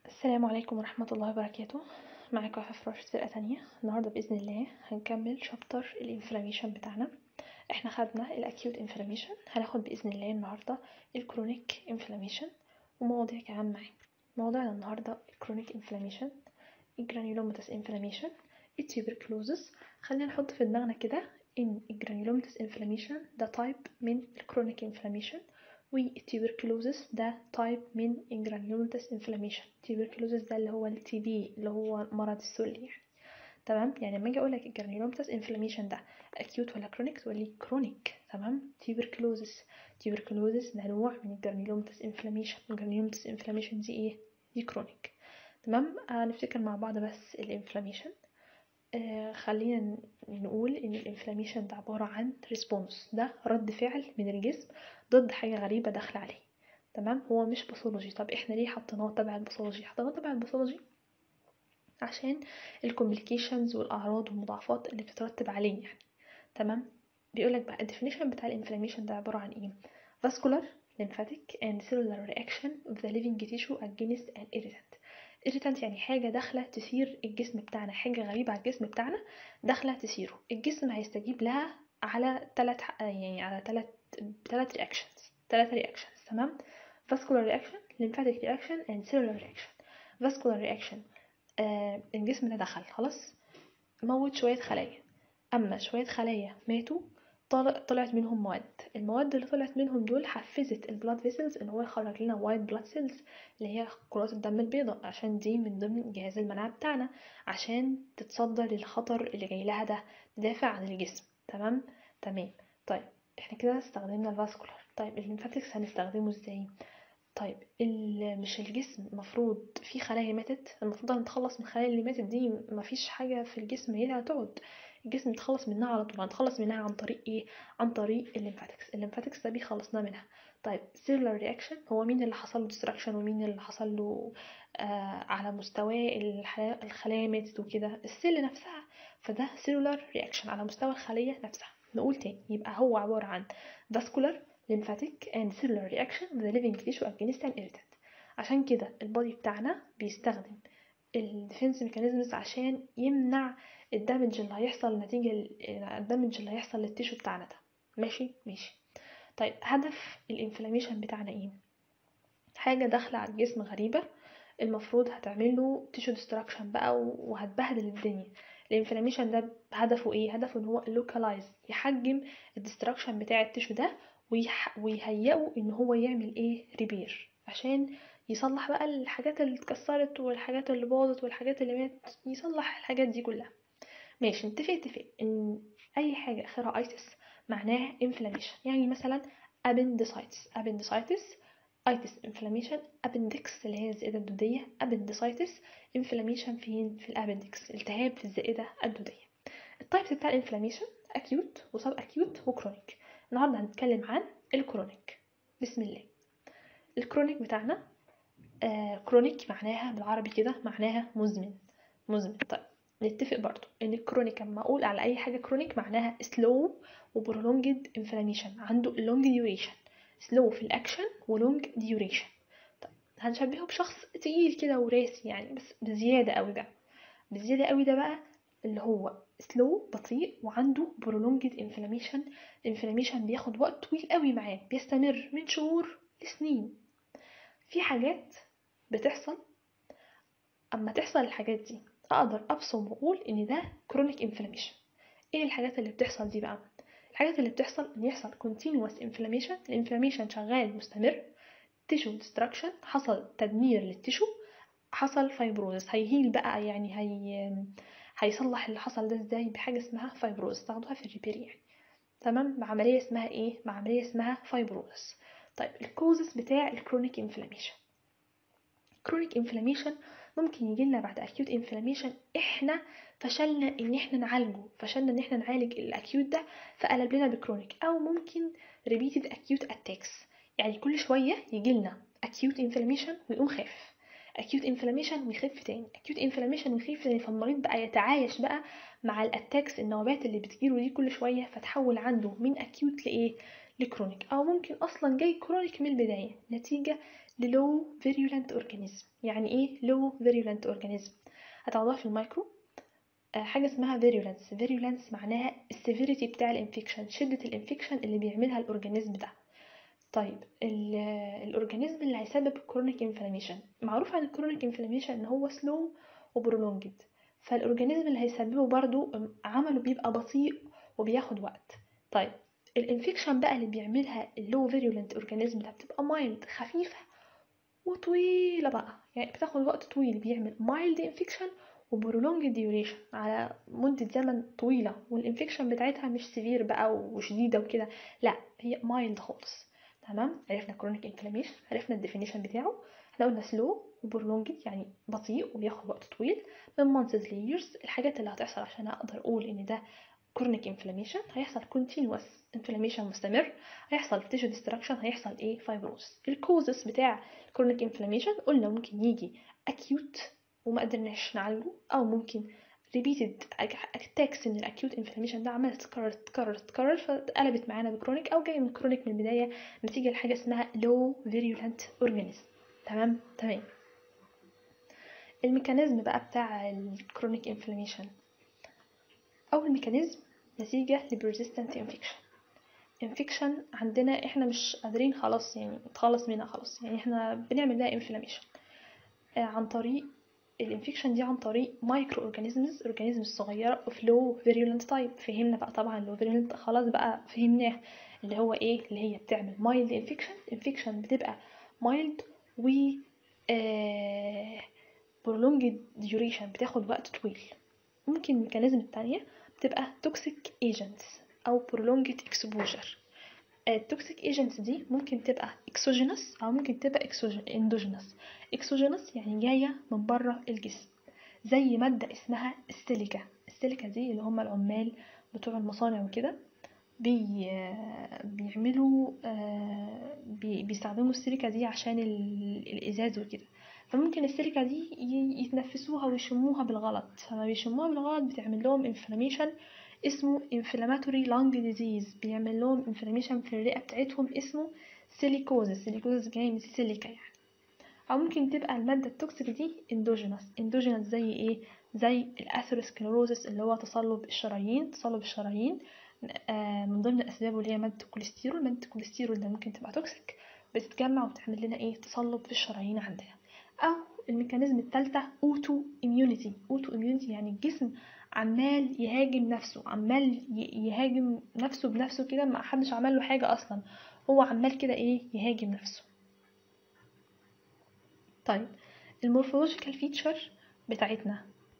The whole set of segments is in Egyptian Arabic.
السلام عليكم ورحمة الله وبركاته معاكم وفاء راشد فرقة تانية النهاردة بإذن الله هنكمل شابتر الانفلاميشن بتاعنا احنا خدنا الاكيوت انفلاميشن هناخد بإذن الله النهاردة الكرونيك انفلاميشن ومواضيع كمان معاه موضوعنا النهاردة الكرونيك انفلاميشن الجرانيولوماتس انفلاميشن التيوبركلوزس خلينا نحط في دماغنا كده ان الجرانيولوماتس انفلاميشن ده تايب من الكرونيك انفلاميشن والتيبركلوزس ده تايب من الجرانيولوماتس انفلاميشن التيبركلوزس ده اللي هو التي بي اللي هو مرض السل يعني تمام يعني لما اجي اقول لك الجرانيولوماتس انفلاميشن ده اكيوت ولا كرونيك تقول لي كرونيك تمام تيبركلوزس تيبركلوزس ده نوع من الجرانيولوماتس انفلاميشن الجرانيولوماتس انفلاميشن دي ايه دي كرونيك تمام آه نفتكر مع بعض بس الانفلاميشن آه خلينا نقول ان الانفلاميشن ده عبارة عن ريسبونس ده رد فعل من الجسم ضد حاجة غريبة داخلة عليه تمام هو مش باثولوجي طب احنا ليه حطيناه تبع الباثولوجي حطيناه تبع الباثولوجي عشان الكومبليكيشنز والاعراض والمضاعفات اللي بتترتب عليه يعني تمام بيقولك بقى الديفينيشن بتاع الانفلاميشن ده عبارة عن ايه vascular lymphatic and cellular reaction of the living tissue against an irritant irritant يعني حاجة داخلة تثير الجسم بتاعنا حاجة غريبة على الجسم بتاعنا داخلة تثيره الجسم هيستجيب لها على ثلاث يعني على ثلاث ثلاث رياكشنز ثلاث رياكشنز تمام vascular reaction lymphatic reaction and cellular reaction vascular reaction آه الجسم ده دخل خلاص موت شوية خلايا أما شوية خلايا ماتوا طلعت منهم مواد المواد اللي طلعت منهم دول حفزت البلاد فيسلز ان هو يخرج لنا وايت بلاد سيلز اللي هي كرات الدم البيضاء عشان دي من ضمن جهاز المناعة بتاعنا عشان تتصدى للخطر اللي جاي لها ده تدافع عن الجسم تمام تمام طيب احنا كده استخدمنا الفاسكولار طيب الليمفاتكس هنستخدمه ازاي طيب مش الجسم المفروض في خلايا ماتت المفروض نتخلص من الخلايا اللي ماتت دي مفيش حاجة في الجسم هي هتقعد الجسم يتخلص منها على طول هنتخلص منها عن طريق ايه عن طريق الليمفاتكس الليمفاتكس ده بيخلصنا منها طيب سيلولار رياكشن هو مين اللي حصل له ديستراكشن ومين اللي حصل له آه على مستوى الخلايا ماتت وكده السيل نفسها فده سيلولار رياكشن على مستوى الخليه نفسها نقول تاني يبقى هو عباره عن vascular lymphatic and cellular reaction of the living tissue against an irritant عشان كده البادي بتاعنا بيستخدم الديفنس ميكانيزمز عشان يمنع الدمج اللي هيحصل نتيجة الدمج اللي هيحصل للتيشو بتاعنا ده ماشي ماشي طيب هدف الانفلاميشن بتاعنا ايه حاجة داخلة على الجسم غريبة المفروض هتعمل له تيشو ديستراكشن بقى وهتبهدل الدنيا الانفلاميشن ده هدفه ايه هدفه ان هو لوكالايز يحجم الديستراكشن بتاع التيشو ده ويح... ويهيئه ان هو يعمل ايه ريبير عشان يصلح بقى الحاجات اللي اتكسرت والحاجات اللي باظت والحاجات اللي مات يصلح الحاجات دي كلها ماشي نتفق اتفق ان اي حاجه اخرها ايتس معناها انفلاميشن يعني مثلا appendicitis appendicitis itis inflammation appendix اللي هي الزائده الدوديه appendicitis inflammation فين في الابندكس التهاب في الزائده الدوديه التايبس بتاع الانفلاميشن اكيوت وسب اكيوت وكرونيك النهارده هنتكلم عن الكرونيك بسم الله الكرونيك بتاعنا آه كرونيك معناها بالعربي كده معناها مزمن مزمن طيب نتفق برضو ان الكرونيك لما اقول على اي حاجه كرونيك معناها سلو وبرولونجد انفلاميشن عنده لونج ديوريشن سلو في الاكشن ولونج ديوريشن طيب هنشبهه بشخص تقيل كده وراسي يعني بس بزياده قوي بقى بزياده قوي ده بقى اللي هو سلو بطيء وعنده برولونجد انفلاميشن الانفلاميشن بياخد وقت طويل قوي معاه بيستمر من شهور لسنين في حاجات بتحصل اما تحصل الحاجات دي اقدر ابصم واقول ان ده كرونيك انفلاميشن ايه الحاجات اللي بتحصل دي بقى الحاجات اللي بتحصل ان يحصل continuous inflammation الانفلاميشن شغال مستمر تيشو ديستراكشن حصل تدمير للتيشو حصل فايبروزس هيهيل بقى يعني هي هيصلح اللي حصل ده ازاي بحاجه اسمها فايبروزس تاخدوها في الريبير يعني تمام بعمليه اسمها ايه بعمليه اسمها فايبروزس طيب الكوزس بتاع الكرونيك انفلاميشن كرونيك انفلاميشن ممكن يجي لنا بعد اكيوت انفلاميشن احنا فشلنا ان احنا نعالجه فشلنا ان احنا نعالج الاكيوت ده فقلب لنا بكرونيك او ممكن ريبيتد اكيوت اتاكس يعني كل شويه يجي لنا اكيوت انفلاميشن ويقوم خاف اكيوت انفلاميشن ويخف تاني اكيوت انفلاميشن ويخف تاني فالمريض بقى يتعايش بقى مع الاتاكس النوبات اللي بتجيله دي كل شويه فتحول عنده من اكيوت لايه لكرونيك او ممكن اصلا جاي كرونيك من البدايه نتيجه للو فيريولنت اورجانيزم يعني ايه لو فيريولنت اورجانيزم هتاخدوها في المايكرو آه، حاجه اسمها فيريولنس فيريولنس معناها السيفيريتي بتاع الانفكشن شده الانفكشن اللي بيعملها الاورجانيزم ده طيب الاورجانيزم اللي هيسبب الكرونيك انفلاميشن معروف عن الكرونيك انفلاميشن ان هو سلو وبرولونجد فالاورجانيزم اللي هيسببه برضو عمله بيبقى بطيء وبياخد وقت طيب الانفكشن بقى اللي بيعملها اللو فيريولنت اورجانيزم ده بتبقى مايلد خفيفه وطويله بقى يعني بتاخد وقت طويل بيعمل مايلد انفكشن وبرولونج ديوريشن على مدة زمن طويلة والانفكشن بتاعتها مش سيفير بقى وشديدة وكده لا هي مايلد خالص تمام عرفنا كرونيك انفلاميشن عرفنا الديفينيشن بتاعه احنا قلنا سلو وبرولونجد يعني بطيء وبياخد وقت طويل من مانثز ليرز الحاجات اللي هتحصل عشان اقدر اقول ان ده كرونيك انفلاميشن هيحصل كونتينوس انفلاميشن مستمر هيحصل تيشو ديستراكشن هيحصل ايه فايبروس الكوزس بتاع كرونيك انفلاميشن قلنا ممكن يجي اكيوت وما قدرناش نعالجه او ممكن ريبيتد اتاكس من الاكيوت انفلاميشن ده عماله تتكرر تتكرر تتكرر فقلبت معانا بكرونيك او جاي من كرونيك من البدايه نتيجه لحاجه اسمها لو فيريولنت اورجانيزم تمام تمام الميكانيزم بقى بتاع الكرونيك انفلاميشن اول ميكانيزم نتيجه لبرزيستنت انفكشن انفكشن عندنا احنا مش قادرين خلاص يعني نتخلص منها خلاص يعني احنا بنعمل لها انفلاميشن عن طريق الانفكشن دي عن طريق مايكرو اورجانيزمز اورجانيزمز صغيره اوف لو فيريولنت تايب فهمنا بقى طبعا لو فيريولنت خلاص بقى فهمناه اللي هو ايه اللي هي بتعمل مايلد انفكشن انفكشن بتبقى مايلد و برولونج ديوريشن بتاخد وقت طويل ممكن الميكانيزم التانية بتبقى توكسيك ايجنتس او برولونجد اكسبوجر التوكسيك ايجنتس دي ممكن تبقى اكسوجينس او ممكن تبقى اندوجينس اكسوجينس يعني جايه من بره الجسم زي ماده اسمها السيليكا السيليكا دي اللي هم العمال بتوع المصانع وكده بي بيعملوا بي بيستخدموا السيليكا دي عشان الازاز وكده فممكن السيليكا دي يتنفسوها ويشموها بالغلط فما بيشموها بالغلط بتعمل لهم انفلاميشن اسمه inflammatory lung disease بيعمل لهم inflammation في الرئة بتاعتهم اسمه سيليكوزس سيليكوزس جاي من سيليكا يعني أو ممكن تبقى المادة التوكسيك دي اندوجينس اندوجينس زي ايه زي الاثيروسكليروزس اللي هو تصلب الشرايين تصلب الشرايين آه من ضمن الأسباب اللي هي مادة الكوليسترول مادة الكوليسترول ده ممكن تبقى توكسيك بتتجمع وتعمل لنا ايه تصلب في الشرايين عندنا أو الميكانيزم الثالثة اوتو اميونيتي اوتو اميونيتي يعني الجسم عمال يهاجم نفسه عمال يهاجم نفسه بنفسه كده ما حدش عمل له حاجه اصلا هو عمال كده ايه يهاجم نفسه طيب المورفولوجيكال فيتشر بتاعتنا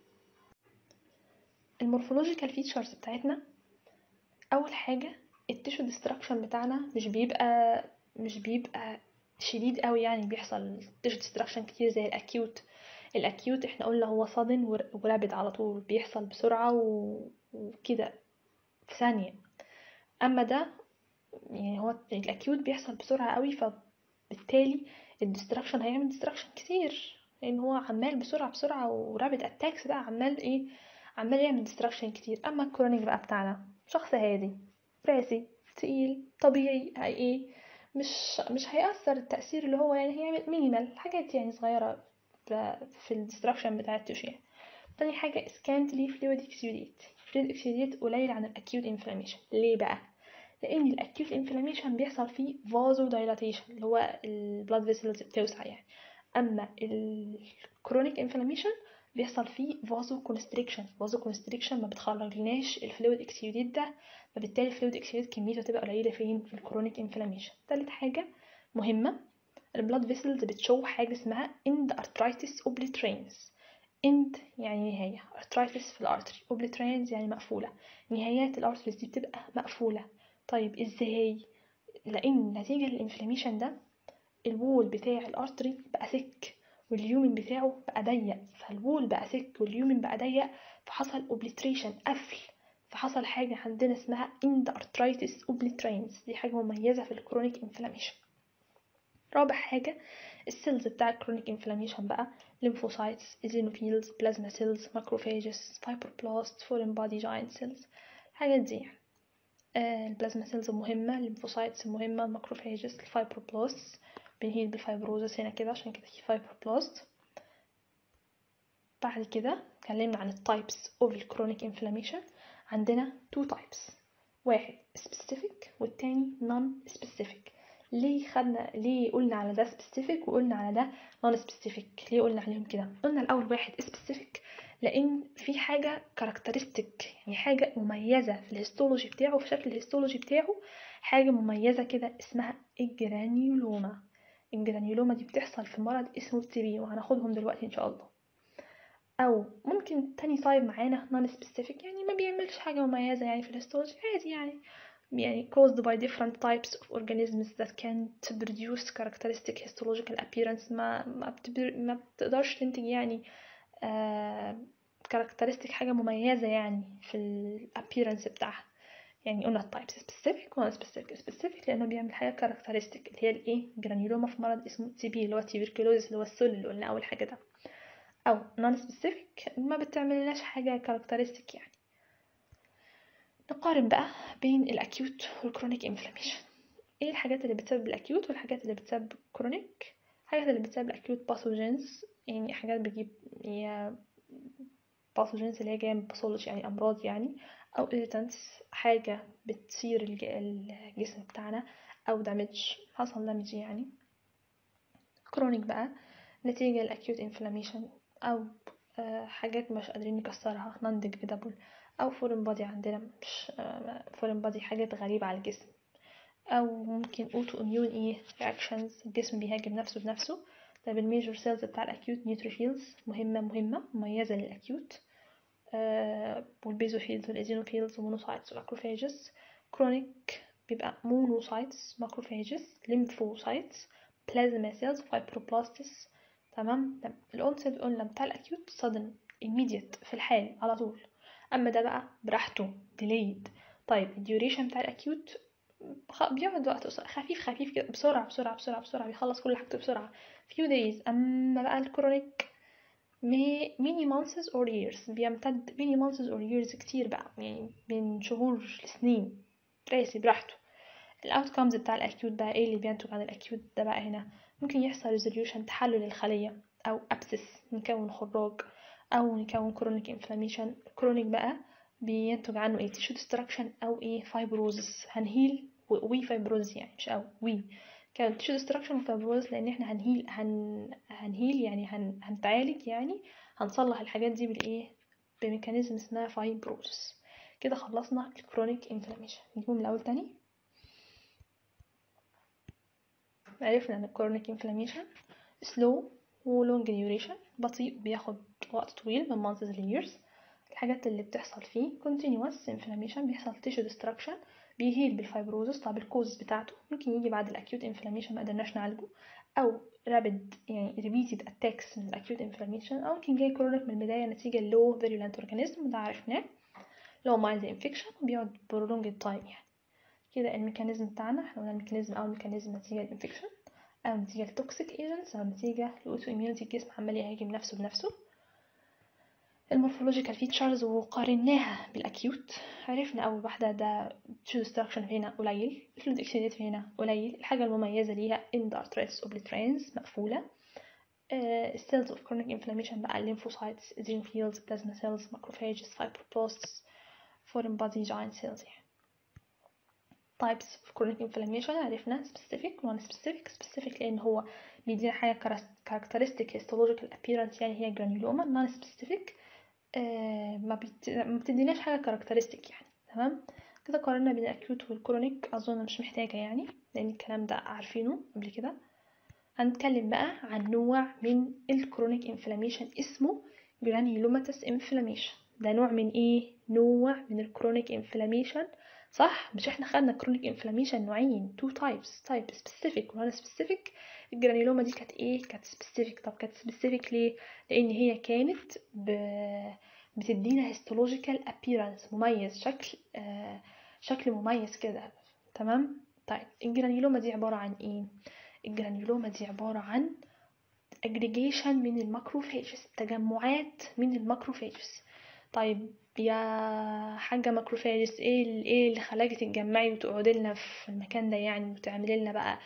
المورفولوجيكال فيتشرز بتاعتنا اول حاجه التيشو ديستراكشن بتاعنا مش بيبقى مش بيبقى شديد قوي يعني بيحصل تيشو ديستراكشن كتير زي الاكيوت الاكيوت احنا قلنا هو صادن ورابد على طول بيحصل بسرعة وكده في ثانية اما ده يعني هو الاكيوت بيحصل بسرعة قوي فبالتالي الديستراكشن هيعمل ديستراكشن كتير لان هو عمال بسرعة بسرعة ورابد اتاكس بقى عمال ايه عمال يعمل ديستراكشن كتير اما الكرونيك بقى بتاعنا شخص هادي راسي تقيل طبيعي هي ايه مش مش هيأثر التأثير اللي هو يعني هيعمل مينيمال حاجات يعني صغيرة في الديستراكشن بتاع التشيع تاني حاجة scantily fluid exudate fluid exudate قليل عن الأكيوت inflammation ليه بقى؟ لأن الأكيوت inflammation بيحصل فيه vasodilatation اللي هو البلاد فيسلز بتوسع يعني أما الكرونيك inflammation بيحصل فيه vasoconstriction vasoconstriction ما بتخرجلناش الفلويد اكسيوديت ده فبالتالي الفلويد اكسيوديت كميته تبقى قليلة فين في الكرونيك inflammation تالت حاجة مهمة البلاد فيسلز بتشو حاجة اسمها end arthritis obliterans end يعني نهاية arthritis في الارتري obliterans يعني مقفولة نهايات الارتريز دي بتبقى مقفولة طيب ازاي لان نتيجة للانفلاميشن ده الوول بتاع الارتري بقى سك واليومن بتاعه بقى ضيق فالوول بقى سك واليومن بقى ضيق فحصل اوبليتريشن قفل فحصل حاجة عندنا اسمها end arthritis obliterans دي حاجة مميزة في الكرونيك انفلاميشن رابع حاجة السيلز بتاع الكرونيك انفلاميشن بقى lymphocytes eosinophils plasma cells macrophages fibroblasts foreign body giant cells الحاجات دي يعني آه البلازما سيلز مهمة الليمفوسايتس مهمة الماكروفاجز الفايبروبلاست بنهيل بالفايبروزس هنا كده عشان كده في فايبروبلاست بعد كده اتكلمنا عن التايبس اوف الكرونيك انفلاميشن عندنا تو تايبس واحد سبيسيفيك والتاني نون سبيسيفيك ليه خدنا ليه قلنا على ده سبيسيفيك وقلنا على ده نون سبيسيفيك ليه قلنا عليهم كده قلنا الاول واحد سبيسيفيك لان في حاجه كاركترستيك يعني حاجه مميزه في الهيستولوجي بتاعه في شكل الهيستولوجي بتاعه حاجه مميزه كده اسمها الجرانيولوما الجرانيولوما دي بتحصل في مرض اسمه التي بي وهناخدهم دلوقتي ان شاء الله او ممكن تاني تايب معانا نون سبيسيفيك يعني ما بيعملش حاجه مميزه يعني في الهيستولوجي عادي يعني يعني caused by different types of organisms that can produce characteristic histological appearance ما ما, بتبر... ما بتقدرش تنتج يعني آه characteristic حاجة مميزة يعني في ال appearance بتاعها يعني قلنا التايبس specific و specific specific لأنه بيعمل حاجة characteristic اللي هي الايه جرانيولوما في مرض اسمه تي بي اللي هو tuberculosis اللي هو السل اللي قلنا أول حاجة ده أو non specific ما بتعملناش حاجة characteristic يعني نقارن بقى بين الاكيوت والكرونيك انفلاميشن ايه الحاجات اللي بتسبب الاكيوت والحاجات اللي بتسبب الكرونيك الحاجات اللي بتسبب الاكيوت باثوجينز يعني حاجات بتجيب هي باثوجينز اللي هي جايه من باثولوجي يعني امراض يعني او irritants حاجه بتصير الجسم بتاعنا او دامج حصل دامج يعني كرونيك بقى نتيجه الاكيوت انفلاميشن او حاجات مش قادرين نكسرها non degradable او فورين بادي عندنا مش فورين بادي حاجات غريبة على الجسم او ممكن اوتو اميون ايه رياكشنز الجسم بيهاجم نفسه بنفسه طيب الميجور سيلز بتاع الاكيوت نيوتروفيلز مهمة مهمة مميزة للاكيوت آه والبيزوفيلز والايزينوفيلز ومونوسايتس وماكروفاجز كرونيك بيبقى مونوسايتس ماكروفاجز ليمفوسايتس بلازما سيلز فايبروبلاستس تمام الاونست قلنا بتاع الاكيوت sudden immediate في الحال على طول اما ده بقى براحته delayed طيب الديوريشن بتاع الاكيوت بيقعد وقت خفيف خفيف كده بسرعة بسرعة بسرعة بسرعة بيخلص كل حاجته بسرعة few days اما بقى الكرونيك many months or years بيمتد many months or years كتير بقى يعني من شهور لسنين راسي براحته الاوتكمز بتاع الاكيوت بقى ايه اللي بينتج عن الاكيوت ده بقى هنا ممكن يحصل resolution تحلل الخلية او ابسس نكون خراج او نكون كرونيك انفلاميشن كرونيك بقى بينتج عنه ايه تيشو ديستراكشن او ايه فايبروزس هنهيل وي فايبروزس يعني مش او وي كان تيشو ديستراكشن وفايبروزس لان احنا هنهيل هن هنهيل يعني هن هنتعالج يعني هنصلح الحاجات دي بالايه بميكانيزم اسمها فايبروزس كده خلصنا الكرونيك انفلاميشن نجيبهم من الاول تاني عرفنا ان الكرونيك انفلاميشن سلو ولونج ديوريشن بطيء بياخد وقت طويل من months ل years الحاجات اللي بتحصل فيه continuous inflammation بيحصل tissue destruction بيهيل بالفايبروزس طب الكوز بتاعته ممكن يجي بعد الاكيوت انفلاميشن ما قدرناش نعالجه او رابد يعني repeated attacks من الاكيوت انفلاميشن او ممكن جاي كرونيك من البدايه نتيجه low virulent organism وده عرفناه لو mild infection وبيقعد prolonged time يعني كده الميكانيزم بتاعنا احنا قلنا الميكانيزم او الميكانيزم نتيجه الانفكشن او نتيجه لتوكسيك ايجنتس او نتيجه لاوتو اميونيتي الجسم عمال يهاجم نفسه بنفسه المورفولوجيكال فيتشرز وقارناها بالاكيوت عرفنا اول واحده ده تشو ديستراكشن هنا قليل الفلويد اكسيديت هنا قليل الحاجه المميزه ليها اند ارتريتس اوبليترينز مقفوله السيلز اوف كرونيك انفلاميشن بقى الليمفوسايتس ايزينوفيلز بلازما سيلز ماكروفاجز فايبروبلاستس فورين بادي جاينت سيلز يعني types of chronic inflammation عرفنا specific non specific specific لأن هو بيدينا حاجة characteristic histological appearance يعني هي granuloma non specific آه ما, بيت... ما بتديناش حاجة characteristic يعني تمام كده قارنا بين الأكيوت والكرونيك أظن مش محتاجة يعني لأن الكلام ده عارفينه قبل كده هنتكلم بقى عن نوع من الكرونيك انفلاميشن اسمه granulomatous inflammation ده نوع من ايه نوع من الكرونيك انفلاميشن صح مش احنا خدنا كرونيك انفلاميشن نوعين تو تايبس تايب سبيسيفيك ونون سبيسيفيك الجرانيلوما دي كانت ايه كانت سبيسيفيك طب كانت سبيسيفيك ليه لان هي كانت ب... بتدينا هيستولوجيكال ابييرنس مميز شكل آه شكل مميز كده تمام طيب الجرانيلوما دي عباره عن ايه الجرانيلوما دي عباره عن اجريجيشن من الماكروفاجز تجمعات من الماكروفاجز طيب يا حاجة ماكروفاجز ايه ايه اللي خلاكي تتجمعي وتقعدي لنا في المكان ده يعني وتعملي لنا بقى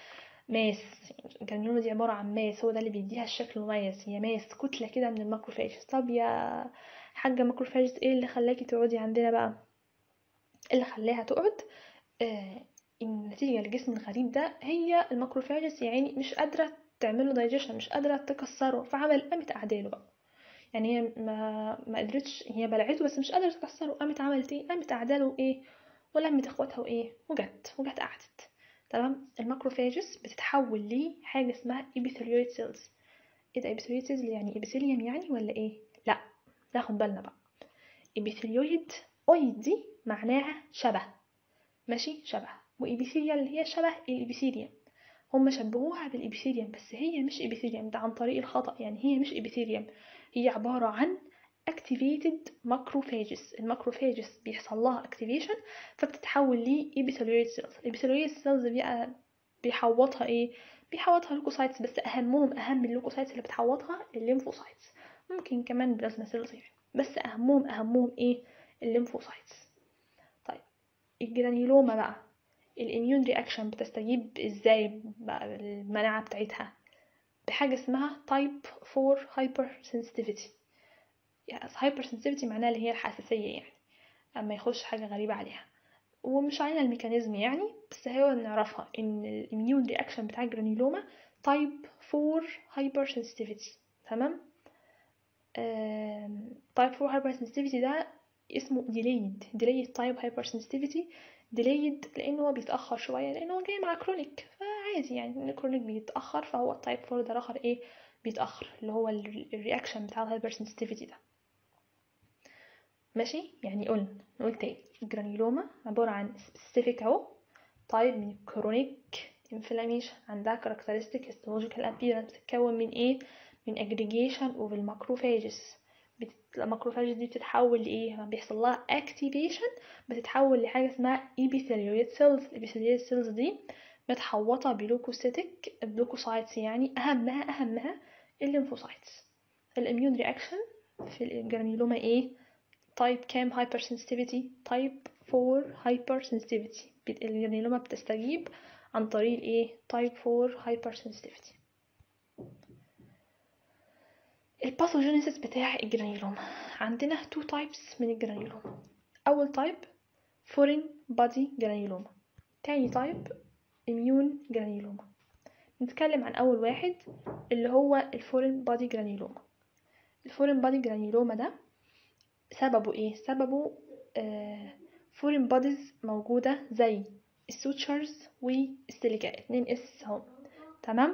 ماس الجرانيولوما دي عبارة عن ماس هو ده اللي بيديها الشكل المميز هي ماس كتلة كده من الماكروفاج طب يا حاجة ماكروفاج ايه اللي خلاكي تقعدي عندنا بقى اللي خلاها تقعد آه النتيجة للجسم الغريب ده هي الماكروفاجس يعني مش قادرة تعمله دايجيشن مش قادرة تكسره فعمل قامت أعداله بقى يعني هي ما ما قدرتش هي بلعته بس مش قادرة تكسره قامت عملت ايه قامت أعداله ايه ولمت اخواتها وايه وجت وجت قعدت تمام الماكروفاجس بتتحول لحاجة اسمها epithelioid cells ايه ده epithelioid cells يعني epithelium يعني ولا ايه لا ناخد بالنا بقى epithelioid اويد دي معناها شبه ماشي شبه وإبيثيريا اللي هي شبه الإبيثيريوم هم شبهوها بالإبيثيريوم بس هي مش إبيثيريوم ده عن طريق الخطأ يعني هي مش إبيثيريوم هي عبارة عن activated macrophages الماكروفاجس بيحصل لها activation فبتتحول ل epithelioid cells الابيثيليويد cells بقى بيحوطها ايه بيحوطها لوكوسايتس بس اهمهم اهم اللوكوسايتس اللي بتحوطها الليمفوسايتس ممكن كمان بلازما سيلز يعني بس اهمهم اهمهم ايه الليمفوسايتس طيب الجرانيولوما بقى الاميون رياكشن بتستجيب ازاي بقى المناعة بتاعتها بحاجة اسمها تايب 4 هايبر سنسيتيفيتي هايبر سنسيتيفيتي معناها اللي هي الحساسية يعني اما يخش حاجة غريبة عليها ومش علينا الميكانيزم يعني بس هو نعرفها ان الاميون رياكشن بتاع الجرانيولوما تايب 4 هايبر سنسيتيفيتي تمام تايب 4 هايبر سنسيتيفيتي ده اسمه delayed delayed type hypersensitivity delayed لانه هو بيتاخر شويه لانه هو جاي مع كرونيك فعادي يعني الكرونيك بيتاخر فهو التايب 4 ده الاخر ايه بيتاخر اللي هو الرياكشن بتاع الهايبر سنسيتيفيتي ده ماشي يعني قلنا نقول تاني الجرانيولوما عبارة عن specific اهو طيب من كرونيك inflammation عندها characteristic histological appearance بتتكون من ايه من aggregation of الماكروفاجز الماكروفاجز دي بتتحول لايه لما بيحصل لها activation بتتحول لحاجه اسمها epithelioid cells الابيثيليويد cells دي متحوطه بلوكوسيتك بلوكوسايتس يعني اهمها اهمها الليمفوسايتس الاميون رياكشن في الجرانيولوما ايه تايب كام هايبر سنسيتيفيتي تايب 4 هايبر سنسيتيفيتي الجرانيولوما بتستجيب عن طريق الايه تايب 4 هايبر سنسيتيفيتي الباثوجينيسيس بتاع الجرانيولوما عندنا تو تايبس من الجرانيولوما اول تايب فورين بادي جرانيولوما تاني تايب اميون جرانيولوما نتكلم عن اول واحد اللي هو الفورين بادي جرانيولوما الفورين بادي جرانيولوما ده سببه ايه سببه آه فورين باديز موجودة زي السوتشرز والسيليكا اتنين اس اهو تمام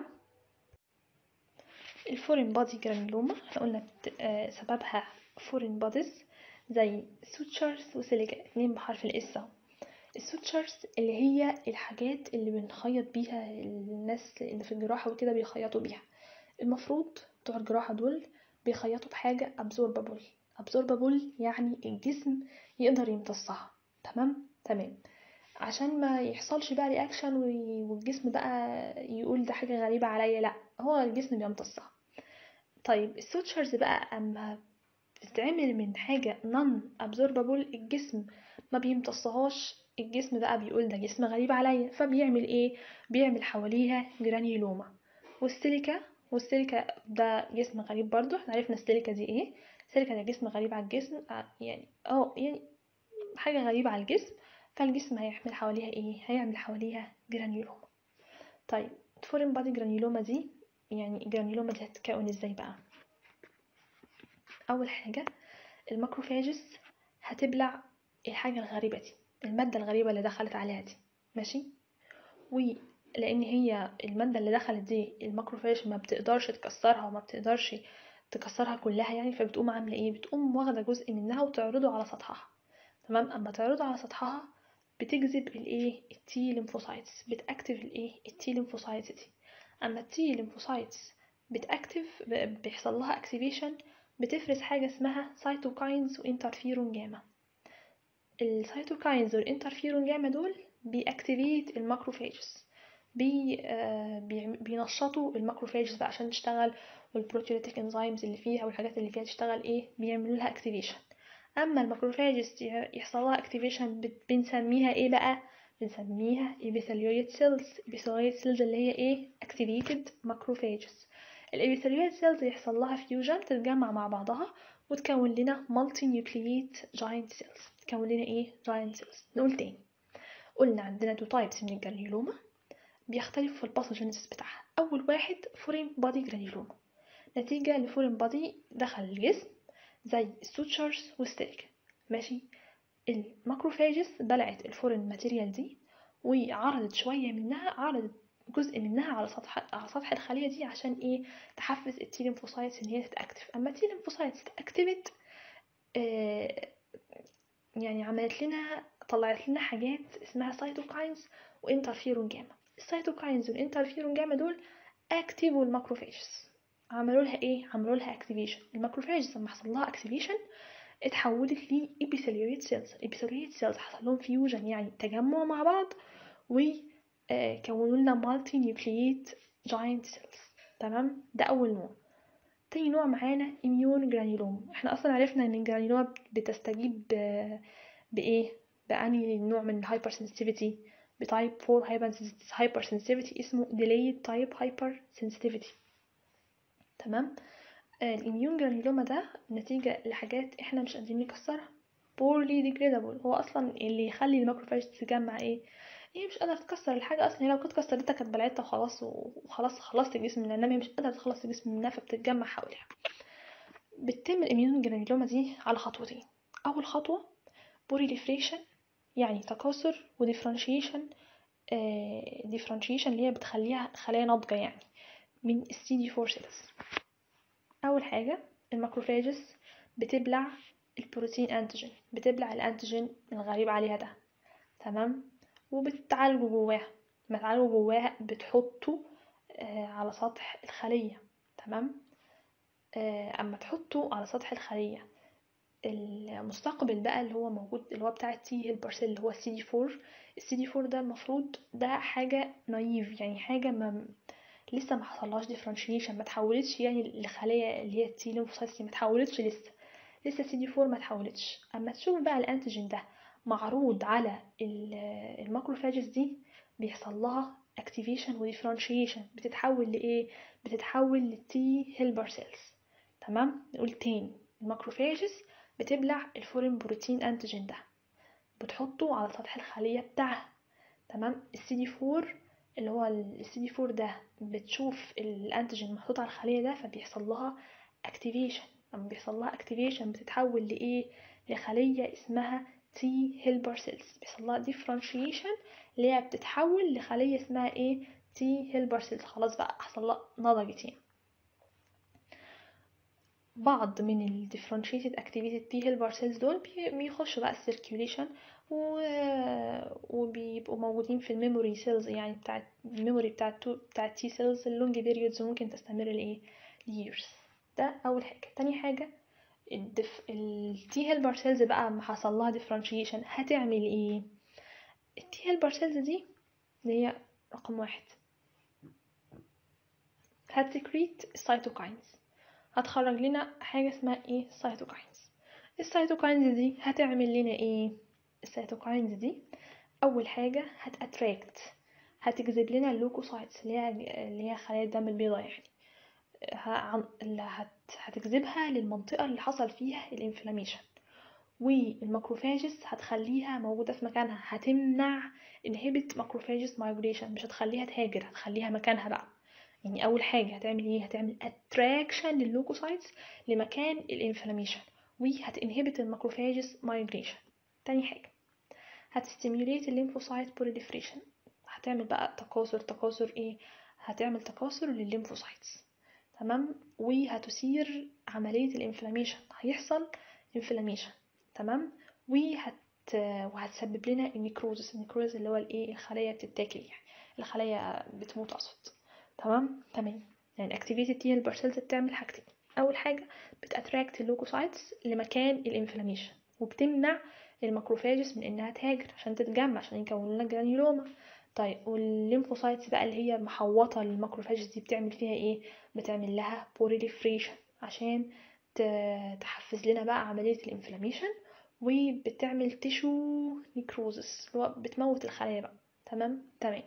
الفورين بادي جرانيولوما احنا قلنا آه سببها فورين باديز زي سوتشرز وسيليكا اتنين بحرف الاس اهو السوتشرز اللي هي الحاجات اللي بنخيط بيها الناس اللي في الجراحة وكده بيخيطوا بيها المفروض بتوع الجراحة دول بيخيطوا بحاجة absorbable absorbable يعني الجسم يقدر يمتصها تمام تمام عشان ما يحصلش بقى رياكشن والجسم بقى يقول ده حاجة غريبة عليا لا هو الجسم بيمتصها طيب السوتشرز بقى اما بتتعمل من حاجة non absorbable الجسم ما بيمتصهاش الجسم بقى بيقول ده جسم غريب عليا فبيعمل ايه بيعمل حواليها جرانيولوما والسيليكا والسيليكا ده جسم غريب برضو احنا عرفنا السيليكا دي ايه السيليكا ده جسم غريب على الجسم يعني اه يعني حاجة غريبة على الجسم فالجسم هيعمل حواليها ايه هيعمل حواليها جرانيولوما طيب الفورين بادي جرانيولوما دي يعني الجرانيولوما دي هتتكون ازاي بقى اول حاجة الماكروفاجس هتبلع الحاجة الغريبة دي المادة الغريبة اللي دخلت عليها دي ماشي ولأن هي المادة اللي دخلت دي الماكروفاج ما بتقدرش تكسرها وما بتقدرش تكسرها كلها يعني فبتقوم عاملة ايه بتقوم واخدة جزء منها وتعرضه على سطحها تمام اما تعرضه على سطحها بتجذب الايه التي ليمفوسايتس بتاكتف الايه التي ليمفوسايتس دي اما التي ليمفوسايتس بتاكتف بيحصل لها اكتيفيشن بتفرز حاجه اسمها سايتوكاينز وانترفيرون جاما السيتوكاينز والانترفيرون جاما دول بيأكتيفيت الماكروفاجز بي آه بي بينشطوا الماكروفاجز بقى عشان تشتغل والبروتيوليتيك انزيمز اللي فيها والحاجات اللي فيها تشتغل ايه بيعملوا لها اكتيفيشن اما الماكروفاجز يحصل لها اكتيفيشن بنسميها ايه بقى بنسميها epithelioid cells epithelioid cells اللي هي ايه activated macrophages الابيثيليويد cells يحصل لها فيوجن تتجمع مع بعضها وتكون لنا multinucleate giant cells تكون لنا ايه giant cells نقول تاني قلنا عندنا تو تايبس من الجرانيولوما بيختلفوا في الباثوجينيسيس بتاعها اول واحد فورين بادي جرانيولوما نتيجة لفورين بادي دخل الجسم زي السوتشرز والستيك ماشي الماكروفاجز بلعت الفورين ماتيريال دي وعرضت شوية منها عرضت جزء منها على سطح على سطح الخلية دي عشان ايه تحفز التي ليمفوسايتس ان هي تتاكتف اما التي ليمفوسايتس اتاكتفت آه يعني عملت لنا طلعت لنا حاجات اسمها سايتوكاينز وانترفيرون جاما السايتوكاينز والانترفيرون جاما دول اكتيفوا الماكروفاجز عملوا لها ايه عملوا لها اكتيفيشن الماكروفاجز لما حصل لها اكتيفيشن اتحولت ل epithelial cells epithelial cells حصل لهم فيوجن يعني تجمع مع بعض وكونوا لنا multi nucleate giant cells تمام ده اول نوع تاني نوع معانا immune granuloma احنا اصلا عرفنا ان الجرانيولوما بتستجيب بايه بأنهي نوع من الهايبر sensitivity بتايب 4 hyper sensitivity اسمه delayed type hyper sensitivity تمام الاميون جرانيولوما ده نتيجة لحاجات احنا مش قادرين نكسرها poorly degradable هو اصلا اللي يخلي الماكروفاج تتجمع ايه هي مش قادرة تكسر الحاجة اصلا هي لو كنت كسرتها كانت بلعتها وخلاص وخلاص خلصت الجسم منها انما هي مش قادرة تخلص الجسم منها فبتتجمع حواليها بتتم الاميون جرانيولوما دي على خطوتين اول خطوة بوريليفريشن يعني تكاثر وديفرنشيشن ديفرنشيشن اللي هي بتخليها خلايا ناضجة يعني من السي دي 4 سيلز اول حاجه الماكروفاجز بتبلع البروتين انتيجين بتبلع الانتيجين الغريب عليها ده تمام وبتعالجه جواها ما تعالجه جواها بتحطه آه على سطح الخليه تمام آه اما تحطه على سطح الخليه المستقبل بقى اللي هو موجود اللي هو بتاع التي هيلبر سيل اللي هو السي دي 4 السي دي 4 ده المفروض ده حاجه نايف يعني حاجه ما لسه ما حصلهاش ديفرنشيشن ما تحولتش يعني لخلايا اللي هي التي ليمفوسايتس ما تحولتش لسه لسه سي دي 4 ما تحولتش اما تشوف بقى الانتيجين ده معروض على الماكروفاجز دي بيحصل لها اكتيفيشن وديفرنشيشن بتتحول لايه بتتحول للتي هيلبر سيلز تمام نقول تاني الماكروفاجز بتبلع الفورين بروتين انتيجين ده بتحطه على سطح الخليه بتاعها تمام السي دي 4 اللي هو السي دي 4 ده بتشوف الانتيجين محطوط على الخليه ده فبيحصل لها اكتيفيشن لما بيحصل لها اكتيفيشن بتتحول لايه لخليه اسمها تي هيلبر سيلز بيحصل لها ديفرنشيشن اللي هي بتتحول لخليه اسمها ايه تي هيلبر سيلز خلاص بقى حصل لها نضجت يعني بعض من ال differentiated activated T helper cells دول بيخشوا بقى السيركيوليشن و... وبيبقوا موجودين في الميموري سيلز يعني بتاعت الميموري بتاعت بتاعت تي سيلز اللونج بيريودز ممكن تستمر لايه years ده اول حاجه تاني حاجه الدف... التي هيلبر سيلز بقى ما حصل لها differentiation هتعمل ايه التي هيلبر سيلز دي اللي هي رقم واحد هتسكريت السيتوكاينز هتخرج لنا حاجه اسمها ايه السيتوكاينز السيتوكاينز دي هتعمل لنا ايه السيتوكاينز دي اول حاجه هتاتراكت هتجذب لنا اللوكوسايتس اللي هي اللي هي خلايا الدم البيضاء يعني اللي هت... هتجذبها للمنطقه اللي حصل فيها الانفلاميشن والماكروفاجز هتخليها موجوده في مكانها هتمنع انهبت ماكروفاجز مايجريشن مش هتخليها تهاجر هتخليها مكانها بقى يعني اول حاجه هتعمل ايه هتعمل اتراكشن لللوكوسايتس لمكان الانفلاميشن وهتنهبت الماكروفاجز مايجريشن تاني حاجه هتستيميوليت الليمفوسايت بروليفريشن هتعمل بقى تكاثر تكاثر ايه هتعمل تكاثر للليمفوسايتس تمام وهتثير عمليه الانفلاميشن هيحصل انفلاميشن تمام وهت وهتسبب لنا النيكروزس النيكروزس اللي هو الايه الخلايا بتتاكل يعني الخلايا بتموت اقصد تمام تمام يعني activated T helper cells بتعمل حاجتين اول حاجه بتاتراكت اللوكوسايتس لمكان الانفلاميشن وبتمنع الماكروفاجز من انها تهاجر عشان تتجمع عشان يكون لنا جرانيولوما طيب والليمفوسايتس بقى اللي هي محوطه للماكروفاجز دي بتعمل فيها ايه بتعمل لها بوريليفريشن عشان تحفز لنا بقى عمليه الانفلاميشن وبتعمل تيشو نيكروزس اللي هو بتموت الخلايا بقى تمام تمام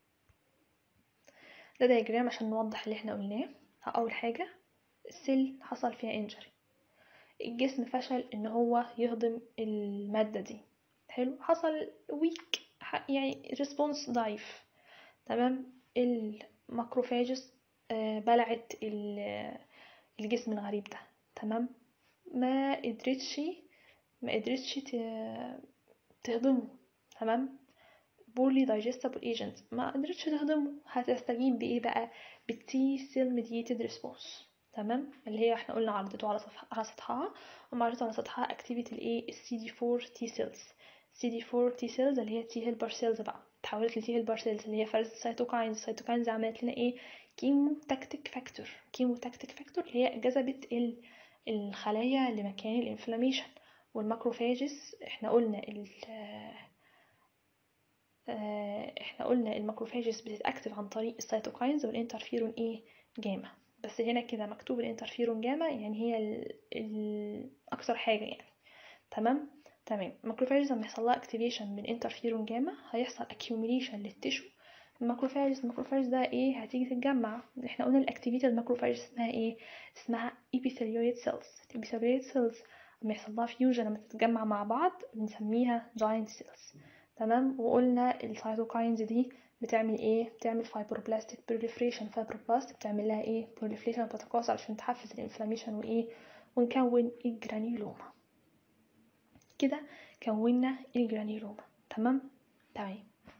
ده دايجرام عشان نوضح اللي احنا قلناه اول حاجه السيل حصل فيها انجري الجسم فشل ان هو يهضم الماده دي حلو حصل ويك يعني ريسبونس ضعيف تمام الماكروفاجس آه، بلعت ال- الجسم الغريب ده تمام ما قدرتش ما قدرتش ت- تهضمه تمام poorly digestible agent ما قدرتش تهضمه هتستجيب بايه بقى بالتي سيل mediated response تمام اللي هي احنا قلنا عرضته على سطح على سطحها وما عرضته على سطحها activity الايه السي دي 4 تي سيلز سي دي 4 تي سيلز اللي هي تي هيلبر سيلز بقى اتحولت لتي هيلبر سيلز اللي هي فرز السيتوكاينز السيتوكاينز عملت لنا ايه كيمو تاكتيك فاكتور كيمو تاكتيك فاكتور اللي هي جذبت ال- الخلايا لمكان الانفلاميشن والماكروفاجس احنا قلنا ال آه، احنا قلنا الماكروفاجس بتتاكتف عن طريق السيتوكاينز والانترفيرون ايه جاما بس هنا كده مكتوب الانترفيرون جاما يعني هي ال ال اكتر حاجه يعني تمام تمام الماكروفاجز لما يحصل لها اكتيفيشن من انترفيرون جاما هيحصل اكيوميليشن للتيشو الماكروفاجز الماكروفاجز ده ايه هتيجي تتجمع احنا قلنا الاكتيفيتي الماكروفاجز اسمها ايه اسمها epithelioid cells الابيثيليويد cells لما يحصل لها فيوجن لما تتجمع مع بعض بنسميها giant cells تمام وقلنا السيتوكاينز دي بتعمل ايه بتعمل فايبروبلاستيك بروليفريشن فايبروبلاست بتعمل لها ايه بروليفريشن بتتكاثر عشان تحفز الانفلاميشن وايه ونكون الجرانيولوما كده كونا الجرانيولوما تمام تمام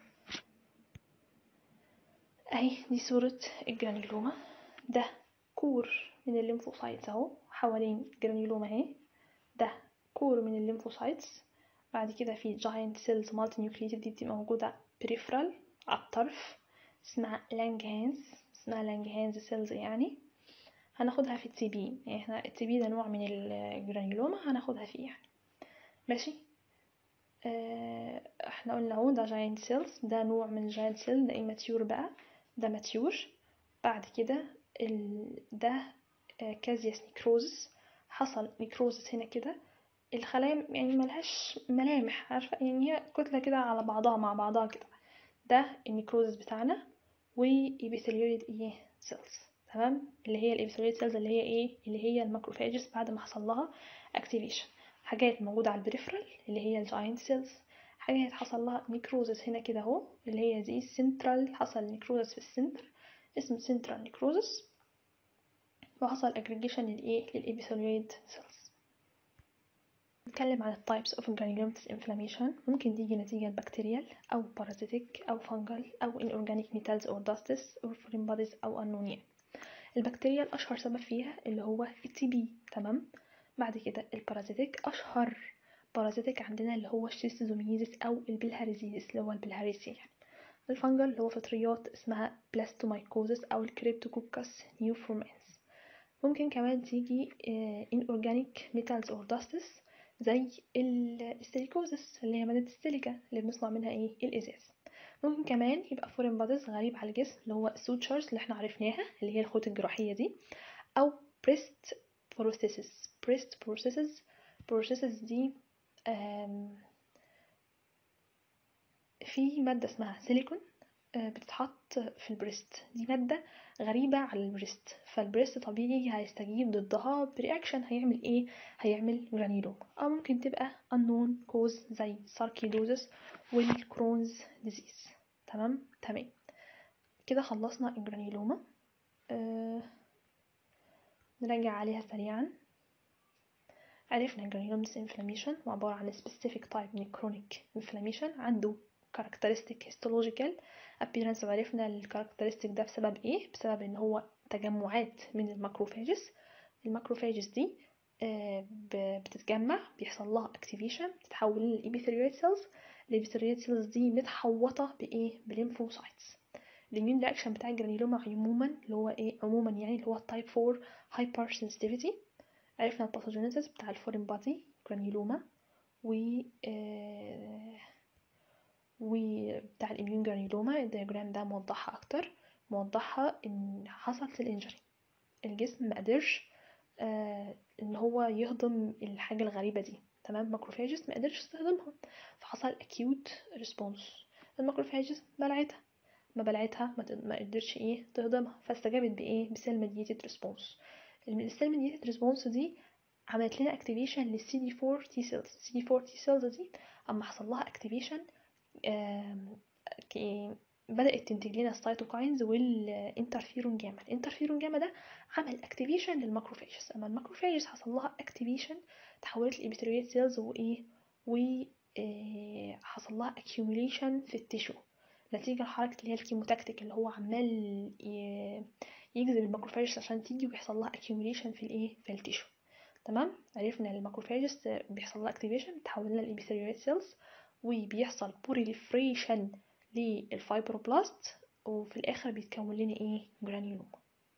اهي دي صورة الجرانيولوما ده كور من الليمفوسايتس اهو حوالين الجرانيولوما اهي ده كور من الليمفوسايتس بعد كده في giant cells multi nucleated دي بتبقى موجودة peripheral على الطرف اسمها لانجهانز اسمها لانجهانز سيلز يعني هناخدها في التي بي يعني احنا التي بي ده نوع من الجرانيولوما هناخدها فيه يعني ماشي اه احنا قلنا اهو ده giant cells ده نوع من giant cell ده immature بقى ده mature بعد كده ال... ده كازياس نيكروزس حصل نيكروزس هنا كده الخلايا يعني ملهاش ملامح عارفة يعني هي كتلة كده على بعضها مع بعضها كده ده النيكروزس بتاعنا وإيبيثيليويد ايه سيلز تمام اللي هي الإيبيثيليويد سيلز اللي هي ايه اللي هي الماكروفاجز بعد ما حصل لها اكتيفيشن حاجات موجودة على البريفرال اللي هي الجاينت سيلز حاجات حصل لها نيكروزس هنا كده اهو اللي هي دي سنترال حصل نيكروزس في السنتر اسمه سنترال نيكروزس وحصل اجريجيشن للايه للإيبيثيليويد سيلز نتكلم عن التايبس اوف granulomatous inflammation ممكن تيجي نتيجة بكتيريال أو parasitic أو fungal أو inorganic metals or dusts or foreign bodies أو unknown البكتيريال أشهر سبب فيها اللي هو التي بي تمام بعد كده البارازيتيك أشهر بارازيتيك عندنا اللي هو الشيستوزوميزيس أو البلهارزيزيس اللي هو البلهارسي يعني الفنجل اللي هو فطريات اسمها بلاستومايكوزيس أو الكريبتوكوكس نيوفورمانس ممكن كمان تيجي inorganic metals or dusts زي السيليكوزس اللي هي مادة السيليكا اللي بنصنع منها ايه الازاز ممكن كمان يبقى فورين بادز غريب على الجسم اللي هو السوتشرز اللي احنا عرفناها اللي هي الخيوط الجراحية دي او بريست بروسيسز بريست بروسيسز بروسيسز دي في مادة اسمها سيليكون بتتحط في البريست دي مادة غريبة على البريست فالبريست طبيعي هيستجيب ضدها برياكشن هيعمل ايه هيعمل جرانيلوما او ممكن تبقى unknown cause زي ساركيدوزس والكرونز ديزيز تمام تمام كده خلصنا الجرانيلوما أه نراجع عليها سريعا عرفنا الجرانيلومس انفلاميشن وعبارة عن specific type من chronic inflammation عنده characteristic histological appearance وعرفنا الكاركترستيك ده بسبب ايه بسبب ان هو تجمعات من الماكروفاجس الماكروفاجس دي بتتجمع بيحصل لها اكتيفيشن بتتحول للإبيثيليويد سيلز الإبيثيليويد سيلز دي متحوطة بايه بليمفوسايتس الاميون رياكشن بتاع الجرانيلوما عموما اللي هو ايه عموما يعني اللي هو التايب 4 هايبر سنسيتيفيتي عرفنا الباثوجينيسيس بتاع الفورين بادي جرانيلوما و آه وبتاع الاميون جرانيلوما الدياجرام ده موضحها اكتر موضحها ان حصلت الانجري الجسم ما قدرش آه ان هو يهضم الحاجه الغريبه دي تمام ماكروفاجز ما قدرش تهضمها فحصل اكيوت ريسبونس الماكروفاجز بلعتها ما بلعتها ما, تق- ما قدرش ايه تهضمها فاستجابت بايه بسيل ميديتد ريسبونس السيل ميديتد ريسبونس دي عملت لنا اكتيفيشن للسي دي 4 تي سيلز السي دي 4 تي سيلز دي اما حصل لها اكتيفيشن بدأت تنتج لنا السيتوكاينز والانترفيرون جاما الانترفيرون جاما ده عمل اكتيفيشن للماكروفاجز اما الماكروفاجز حصل لها اكتيفيشن تحولت لابيثيليال سيلز وايه و آه، حصل لها accumulation في التيشو نتيجة لحركة اللي هي الكيموتاكتيك اللي هو عمال ي- يجذب الماكروفاجز عشان تيجي ويحصل لها accumulation في الايه في التيشو تمام عرفنا ان الماكروفاجز بيحصل لها activation تحول لنا الابيثيليال سيلز وبيحصل proliferation للفايبروبلاست وفي الاخر بيتكون لنا ايه جرانيولوم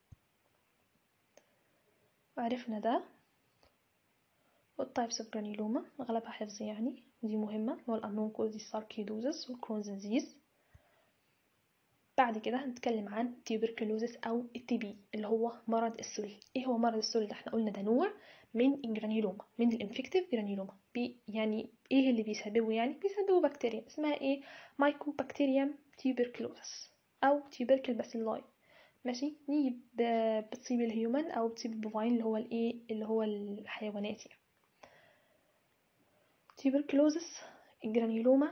وعرفنا ده والتايبس اوف جرانيولوما اغلبها حفظ يعني دي مهمة هو الأنون كوز دي ساركيدوزس والكرونز ديزيز بعد كده هنتكلم عن تيوبركلوزس أو التي بي اللي هو مرض السل ايه هو مرض السل ده احنا قلنا ده نوع من الجرانيولوما من الانفكتيف جرانيولوما بي يعني ايه اللي بيسببه يعني بيسببه بكتيريا اسمها ايه مايكوبكتيريم تيوبركلوزس او تيوبركل باسيلاي ماشي دي ب- بتصيب الهيومن او بتصيب البوفاين اللي هو الايه اللي هو الحيوانات يعني تيوبركلوزس الجرانيولوما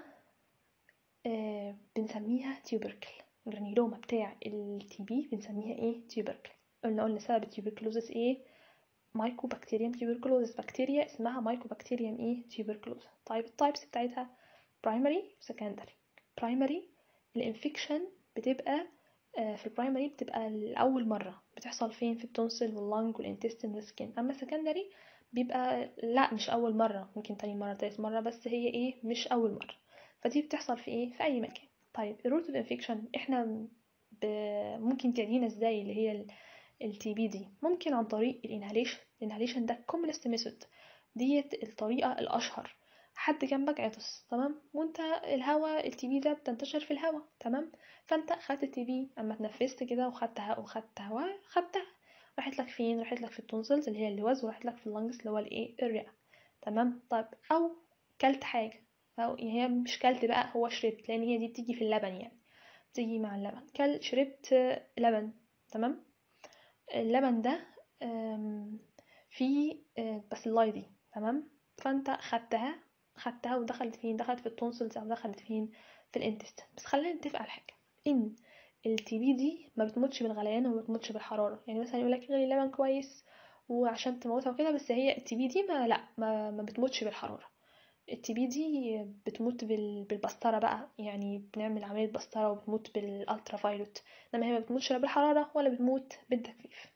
آه بنسميها تيوبركل الجرانيولوما بتاع التي بي بنسميها ايه تيوبركل قلنا قلنا سبب التيوبركلوزس ايه مايكوبكتيريم تيوبركلوزس بكتيريا اسمها مايكوبكتيريم ايه تيوبركلوزس طيب التايبس بتاعتها برايمري وسكندري برايمري الانفكشن بتبقى آه، في البرايمري بتبقى لأول مرة بتحصل فين في التونسل واللنج والانتستين والسكين أما سكندري بيبقى لا مش أول مرة ممكن تاني مرة تالت مرة بس هي ايه مش أول مرة فدي بتحصل في ايه في أي مكان طيب الروت اوف انفكشن احنا ب... ممكن تعدينا ازاي اللي هي التي بي دي ممكن عن طريق الانهاليشن الانهاليشن ده commonest ميثود ديت الطريقة الأشهر حد جنبك عطس تمام وانت الهواء التي بي ده بتنتشر في الهواء تمام فانت خدت التي بي اما اتنفست كده وخدت هواء وخدت هواء خدتها راحت لك فين راحت لك في التونسلز اللي هي اللوز وراحت لك في اللنجز اللي هو الايه الرئه تمام طيب او كلت حاجه او يعني هي مش كلت بقى هو شربت لان هي دي بتيجي في اللبن يعني بتيجي مع اللبن كل شربت آه، لبن تمام اللبن ده آم، فيه آه، باسيلاي دي تمام فانت خدتها خدتها ودخلت فين دخلت في التونسلز او دخلت فين في الانتستين بس خلينا نتفق على حاجه ان التي بي دي ما بتموتش بالغليان وما بتموتش بالحراره يعني مثلا يقول لك اغلي لبن كويس وعشان تموتها وكده بس هي التي بي دي ما لا ما, ما بتموتش بالحراره التي بي دي بتموت بال... بالبسطره بقى يعني بنعمل عمليه بسطره وبتموت بالالترا فايلوت انما هي ما بتموتش لا بالحراره ولا بتموت بالتجفيف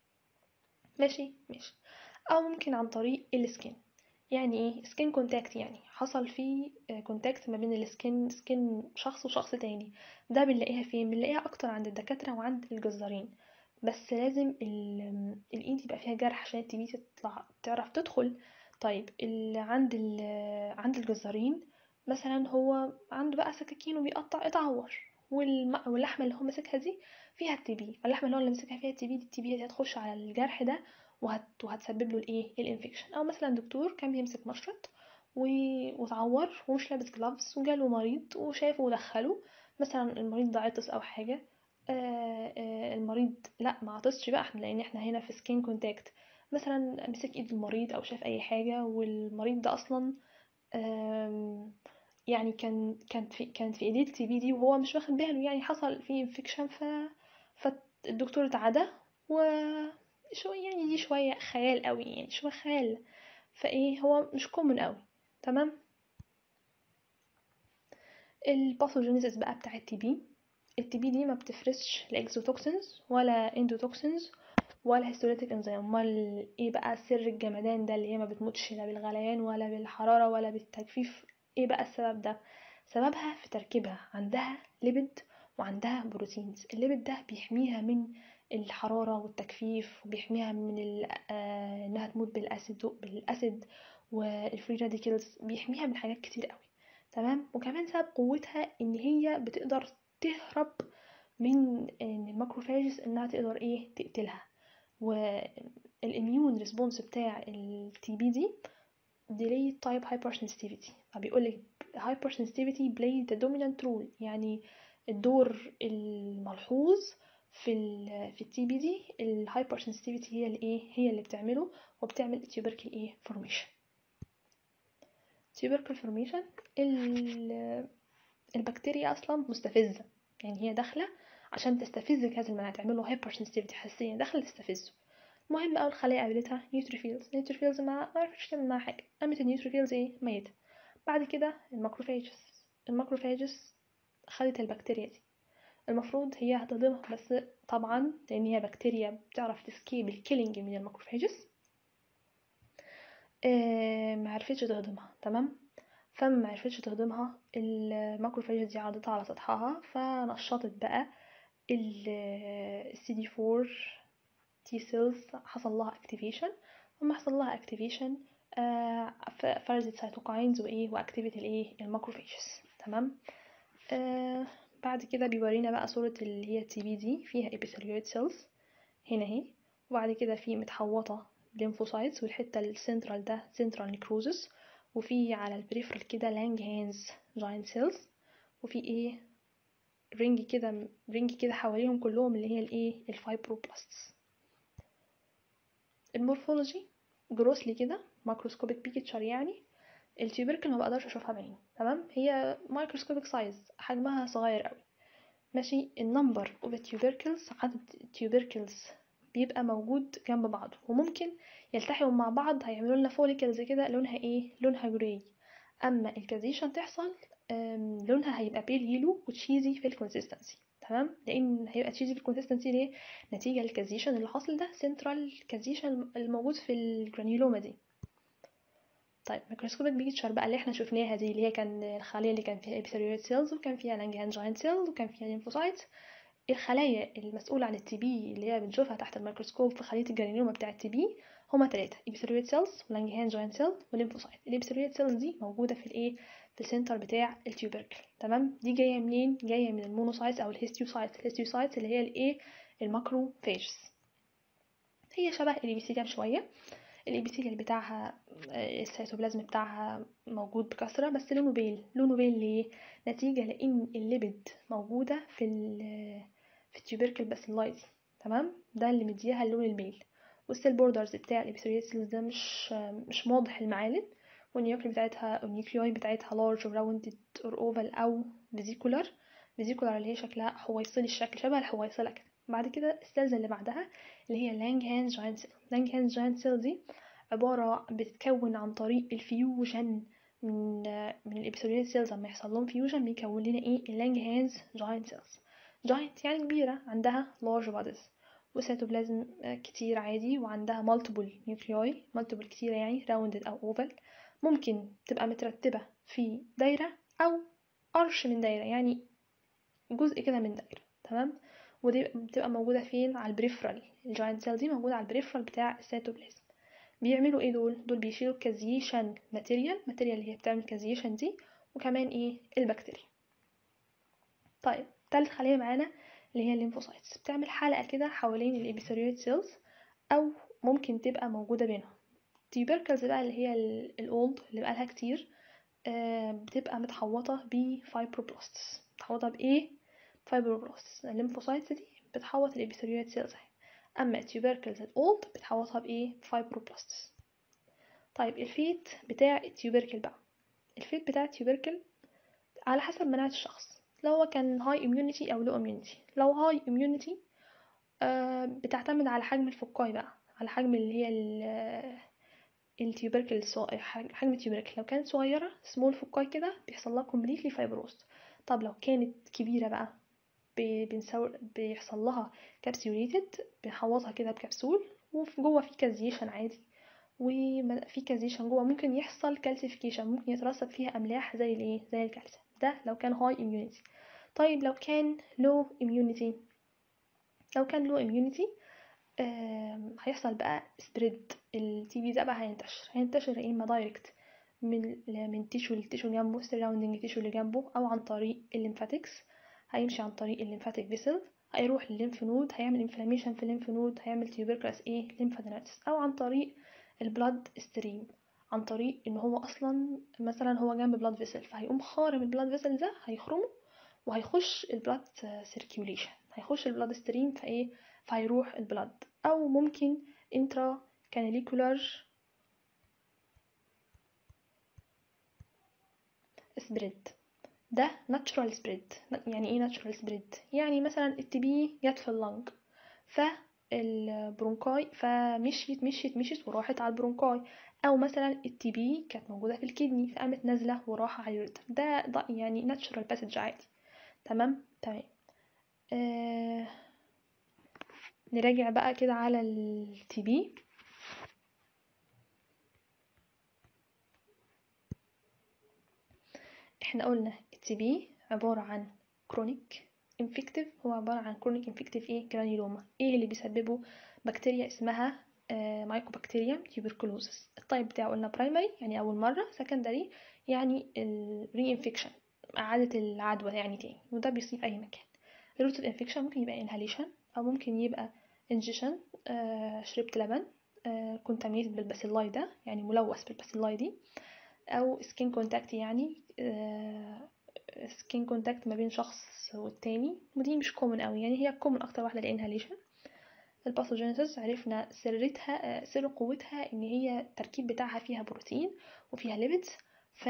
ماشي ماشي او ممكن عن طريق السكين يعني ايه سكين كونتاكت يعني حصل فيه كونتاكت ما بين السكين سكين شخص وشخص تاني ده بنلاقيها فين بنلاقيها اكتر عند الدكاتره وعند الجزارين بس لازم ال- الايد يبقى فيها جرح عشان التي بي تطلع تعرف تدخل طيب ال عند ال عند الجزارين مثلا هو عنده بقى سكاكين وبيقطع اتعور والم- واللحمه اللي هو ماسكها دي فيها التي بي فاللحمه اللي هو اللي ماسكها فيها التي بي دي التي بي دي هتخش على الجرح ده وهت... وهتسبب له الايه الانفكشن او مثلا دكتور كان بيمسك مشرط و... وتعور ومش لابس جلافز وجاله مريض وشافه ودخله مثلا المريض ده عطس او حاجه آه آه المريض لا ما عطسش بقى احنا لان احنا هنا في سكين كونتاكت مثلا مسك ايد المريض او شاف اي حاجه والمريض ده اصلا آم، يعني كان كانت في كانت في ايديه التي بي دي وهو مش واخد باله يعني حصل فيه انفكشن ف فالدكتور اتعدى و شو يعني دي شوية خيال قوي يعني شوية خيال فايه هو مش كومن قوي تمام الباثوجينيسيس بقى بتاع التي بي التي بي دي ما بتفرزش لا اكزوتوكسينز ولا اندوتوكسينز ولا هيستوليتيك انزيم امال ايه بقى سر الجمدان ده اللي هي ما بتموتش لا بالغليان ولا بالحرارة ولا بالتجفيف ايه بقى السبب ده سببها في تركيبها عندها ليبيد وعندها بروتينز الليبيد ده بيحميها من الحرارة والتجفيف وبيحميها من ال- آه، انها تموت بالاسيد بالاسيد والفري راديكلز بيحميها من حاجات كتير قوي تمام وكمان سبب قوتها ان هي بتقدر تهرب من ان الماكروفاجز انها تقدر ايه تقتلها والاميون ريسبونس بتاع التي بي دي delayed type hypersensitivity فبيقول لك hypersensitivity play the dominant role يعني الدور الملحوظ في ال في التي بي دي الهايبر سنسيتيفيتي هي الايه هي اللي بتعمله وبتعمل التيوبركل ايه فورميشن تيوبركل فورميشن البكتيريا اصلا مستفزه يعني هي داخله عشان تستفز جهاز المناعه تعمل له هايبر سنسيتيفيتي حساسيه داخله تستفزه المهم اول خليه قابلتها نيوتروفيلز نيوتروفيلز ما عرفتش تعمل معاها حاجه قامت النيوتروفيلز ايه ميته بعد كده الماكروفاجز الماكروفاجز خدت البكتيريا دي المفروض هي هتهضمها بس طبعا لان هي بكتيريا بتعرف تسكيب الكيلينج من الماكروفاجز آه معرفتش تهضمها تمام فما معرفتش تهضمها الماكروفاجز دي عرضتها على سطحها فنشطت بقى السي دي 4 تي سيلز حصل لها اكتيفيشن وما حصل لها اكتيفيشن آه فرزت سيتوكاينز وايه واكتيفيت الايه الماكروفاجز تمام آه بعد كده بيورينا بقى صورة اللي هي التي بي دي فيها ابيثيليويد سيلز هنا اهي وبعد كده في متحوطة ليمفوسايتس والحتة السنترال ده سنترال نيكروزس وفي على البريفرال كده لانج هانز جاينت سيلز وفي ايه رينج كده رينج كده حواليهم كلهم اللي هي الايه الفايبروبلاستس المورفولوجي جروسلي كده ماكروسكوبيك بيكتشر يعني التيوبركل ما بقدرش اشوفها بعيني تمام هي مايكروسكوبيك سايز حجمها صغير قوي ماشي النمبر اوف التيوبركلز عدد التيوبركلز بيبقى موجود جنب بعضه وممكن يلتحموا مع بعض هيعملوا لنا فوليكلز كده لونها ايه لونها جراي اما الكازيشن تحصل لونها هيبقى بيل يلو وتشيزي في الكونسيستنسي تمام لان هيبقى تشيزي في الكونسيستنسي ليه نتيجه للكازيشن اللي حاصل ده سنترال كازيشن الموجود في الجرانيولوما دي طيب ميكروسكوبيك بيكتشر بقى اللي احنا شفناها دي اللي هي كان الخليه اللي كان فيها ابيثيليويد سيلز وكان فيها لانجهان جاينت سيلز وكان فيها ليمفوسايتس الخلايا المسؤولة عن التي بي اللي هي بنشوفها تحت الميكروسكوب في خلية الجرانيوما بتاع التي بي هما تلاتة ابيثيليويد سيلز ولانجهان جاينت سيل وليمفوسايت الابيثيليويد سيلز دي موجودة في الايه في السنتر بتاع التيوبركل تمام دي جاية منين جاية من المونوسايتس او الهيستيوسايتس الهيستيوسايتس اللي هي الايه الماكروفاجز هي شبه الابيثيليوم شوية الابيثيليال بتاعها السيتوبلازم بتاعها موجود بكثرة بس لونه بيل لونه بيل ليه نتيجة لان الليبيد موجودة في في التيوبركل بس اللايزي تمام ده اللي مديها اللون البيل والسيل بوردرز بتاع الابيثيليال سيلز ده مش مش واضح المعالم والنيوكلي بتاعتها النيوكليوي بتاعتها لارج راوندد اور اوفال او فيزيكولار فيزيكولار اللي هي شكلها حويصلي الشكل شبه الحويصلة كده بعد كده السيلز اللي بعدها اللي هي لانج هانز جاينت سيل لانج هانز جاينت سيل دي عبارة بتتكون عن طريق الفيوجن من من الابيثيليال سيلز لما يحصل لهم فيوجن بيكون لنا ايه اللانج هانز جاينت سيلز جاينت يعني كبيرة عندها large bodies وسيتوبلازم كتير عادي وعندها multiple nuclei multiple كتيرة يعني rounded أو oval ممكن تبقى مترتبة في دايرة أو قرش من دايرة يعني جزء كده من دايرة تمام ودي بتبقى موجودة فين على البريفرال الجاينت سيل دي موجودة على البريفرال بتاع السيتوبلازم بيعملوا ايه دول دول بيشيلوا كازيشن ماتيريال ماتيريال اللي هي بتعمل كازيشن دي وكمان ايه البكتيريا طيب تالت خلية معانا اللي هي الليمفوسايتس بتعمل حلقة كده حوالين الابيثيليويد سيلز أو ممكن تبقى موجودة بينهم تيوبركلز بقى اللي هي الأولد اللي بقالها كتير آه بتبقى متحوطة بفايبروبلاستس متحوطة بإيه؟ فايبروبلاستس الليمفوسايتس دي بتحوط الابيثيليويد سيلز أما التيوبركلز الأولد بتحوطها بإيه؟ فايبروبلاستس طيب الفيت بتاع التيوبركل بقى الفيت بتاع التيوبركل على حسب مناعة الشخص لو هو كان هاي اميونيتي او لو اميونيتي لو هاي اميونيتي آه بتعتمد على حجم الفكاي بقى على حجم اللي هي التيوبركل حجم التيوبركل لو كانت صغيره سمول فكاي كده بيحصل لها كومبليتلي فايبروست طب لو كانت كبيره بقى بنسور بيحصل لها كابسيوليتد بنحوطها كده بكبسول وفي جوه في كازيشن عادي وفي كازيشن جوه ممكن يحصل كالسيفيكيشن ممكن يترسب فيها املاح زي الايه زي الكالسيوم ده لو كان هاي اميونيتي طيب لو كان لو اميونيتي لو كان لو اميونيتي هيحصل بقى سبريد التي بي ده بقى هينتشر هينتشر يا اما دايركت من من تيشو للتيشو جنبه سراوندنج تيشو اللي جنبه او عن طريق الليمفاتكس هيمشي عن طريق الليمفاتيك فيسل هيروح للليمف نود هيعمل انفلاميشن في الليمف نود هيعمل تيوبركلس ايه ليمفادينايتس او عن طريق البلاد ستريم عن طريق ان هو اصلا مثلا هو جنب بلاد فيسل فهيقوم خارم البلاد فيسل ده هيخرمه وهيخش البلاد سيركيوليشن هيخش البلاد ستريم فايه فهيروح البلاد او ممكن انترا كاناليكولار سبريد ده ناتشورال سبريد يعني ايه ناتشورال سبريد يعني مثلا التي بي جت في اللنج فالبرونكاي فمشيت مشيت مشيت وراحت على البرونكاي او مثلا التي بي كانت موجوده في الكدني فقامت نازله وراحه على اليوريتر ده, ده يعني ناتشورال باسج عادي تمام تمام آه نراجع بقى كده على التي بي احنا قلنا التي بي عبارة عن كرونيك انفكتيف هو عبارة عن كرونيك انفكتيف ايه جرانيلوما ايه اللي بيسببه بكتيريا اسمها آه مايكوبكتيريوم تيوبركلوزس الطيب بتاعه قلنا برايمري يعني اول مرة سكندري يعني الري انفكشن اعادة العدوى يعني تاني وده بيصيب اي مكان الروت الانفكشن ممكن يبقى انهاليشن او ممكن يبقى انجيشن آه شربت لبن آه كونتامينيتد بالباسيلاي ده يعني ملوث بالباسيلاي دي او سكين كونتاكت يعني سكين كونتاكت ما بين شخص والتاني ودي مش كومن قوي يعني هي كومن اكتر واحده الانهاليشن الباثوجينيسيس عرفنا سرتها سر قوتها ان هي التركيب بتاعها فيها بروتين وفيها ليبيدز ف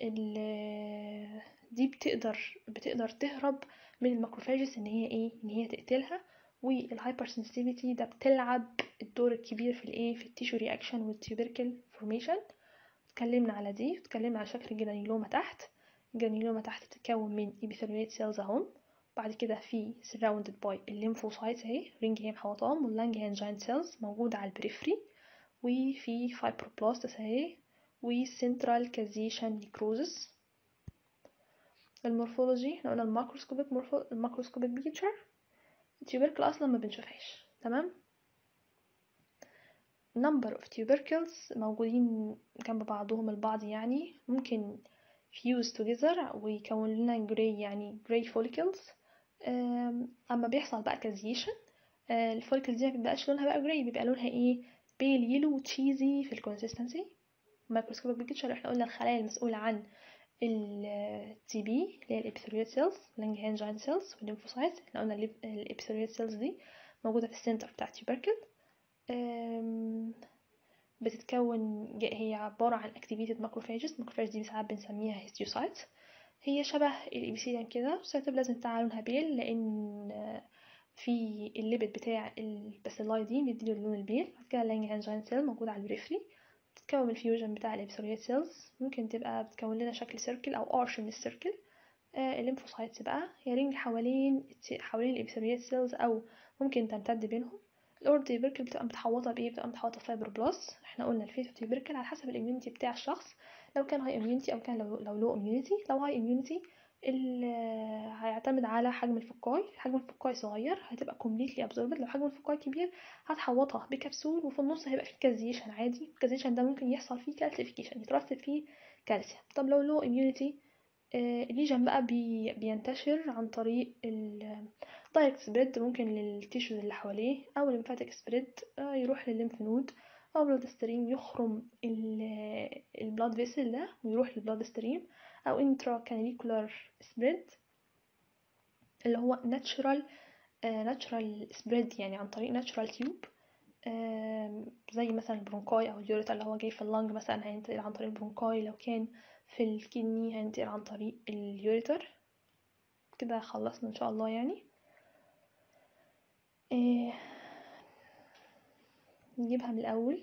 دي بتقدر بتقدر تهرب من الماكروفاجز ان هي ايه ان هي تقتلها والهايبر سنسيتيفيتي ده بتلعب الدور الكبير في الايه في التيشو رياكشن والتيوبركل فورميشن اتكلمنا على دي اتكلمنا على شكل الجرانيلوما تحت الجرانيلوما تحت بتتكون من epithelial cells اهم بعد كده في surrounded by الليمفوسايتس اهي رينج هي محوطاهم واللانجهانجاين سيلز موجودة على البريفري وفي فايبروبلاستس اهي وسنترال كازيشن نيكروزس المورفولوجي احنا قلنا الماكروسكوبيك مورفو الماكروسكوبيك بيكتشر التيوبركل اصلا ما بنشوفهاش تمام number of tubercles موجودين جنب بعضهم البعض يعني ممكن fuse together ويكون لنا gray يعني gray follicles اما بيحصل بقى كازيشن الفوليكلز دي ما بيبقاش لونها بقى gray بيبقى لونها ايه بيل يلو تشيزي في الكونسيستنسي مايكروسكوبيك بيكتشر احنا قلنا الخلايا المسؤولة عن التي بي اللي هي الابيثيليال سيلز لانجهانجاين سيلز والليمفوسايتس احنا قلنا الابيثيليال سيلز دي موجودة في السنتر بتاع التيوبركل بتتكون هي عبارة عن activated macrophages macrophages دي ساعات بنسميها histiocytes هي شبه الإبيثيليوم كده السيتوبلازم بتاعها لونها بيل لأن في الليبيد بتاع الباسيلاي دي بيديله اللون البيل بعد كده اللانجهانجاين سيل موجود على البريفري بتتكون من الفيوجن بتاع الابيثيليال سيلز ممكن تبقى بتكون لنا شكل سيركل أو أرش من السيركل آه الليمفوسايتس بقى هي رينج حوالين حوالين الابيثيليال سيلز أو ممكن تمتد بينهم الاورد تيبركل بتبقى متحوطه بايه بتبقى متحوطه فايبروبلاست احنا قلنا الفيتو تيبركل على حسب الاميونيتي بتاع الشخص لو كان هاي اميونيتي او كان لو لو لو اميونيتي لو هاي اميونيتي هيعتمد على حجم الفكاي حجم الفكاي صغير هتبقى كومبليتلي ابزوربد لو حجم الفكاي كبير هتحوطها بكبسول وفي النص هيبقى فيه كازيشن عادي الكازيشن ده ممكن يحصل فيه كالسيفيكيشن يترسب فيه كالسيوم طب لو لو اميونيتي الليجن بقى بي بينتشر عن طريق الدايركت سبريد ممكن للتيشوز اللي حواليه او الليمفاتيك سبريد يروح للليمف نود او بلاد ستريم يخرم البلاد فيسل ده ويروح للبلاد ستريم او انترا كاناليكولار سبريد اللي هو ناتشورال ناتشورال سبريد يعني عن طريق ناتشورال تيوب زي مثلا البرونكاي او اليوريتا اللي هو جاي في اللنج مثلا هينتقل عن طريق البرونكاي لو كان في الكدني هينتقل عن طريق اليوريتر كده خلصنا ان شاء الله يعني إيه نجيبها من الاول